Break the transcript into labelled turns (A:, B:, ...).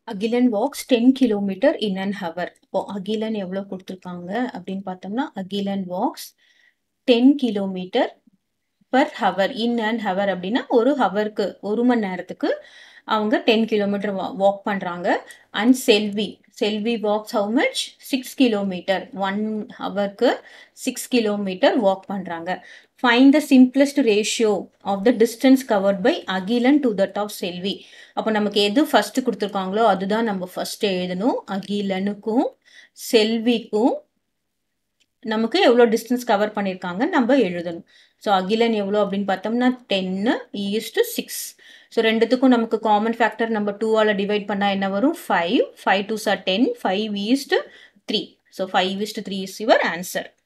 A: Akilan walks ten kilometre in an hour இப்போ அகிலன் எவ்வளோ கொடுத்துருக்காங்க அப்படின்னு பார்த்தோம்னா Akilan walks ten kilometre per hour in and hour அப்படின்னா ஒரு ஹவருக்கு ஒரு மணி நேரத்துக்கு அவங்க டென் கிலோமீட்டர் வாக் பண்ணுறாங்க and Selvi Selvi walks how much six kilometre one ஹவருக்கு சிக்ஸ் கிலோமீட்டர் வாக் பண்ணுறாங்க find the simplest ratio of the distance covered by Akilan to that of Selvi அப்போ நமக்கு எது ஃபர்ஸ்ட் கொடுத்துருக்காங்களோ அதுதான் நம்ம ஃபர்ஸ்ட் எழுதணும் அகிலனுக்கும் செல்விக்கும் நமக்கு எவ்வளோ டிஸ்டன்ஸ் கவர் பண்ணியிருக்காங்க நம்ம எழுதணும் ஸோ அகிலன் எவ்வளோ அப்படின்னு பார்த்தோம்னா டென்னு ஈஸ்ட்டு சிக்ஸ் ஸோ ரெண்டுத்துக்கும் நமக்கு காமன் ஃபேக்டர் நம்ம டூவால் டிவைட் பண்ணால் என்ன வரும் five five two sir ten five is to three so five is to three is your answer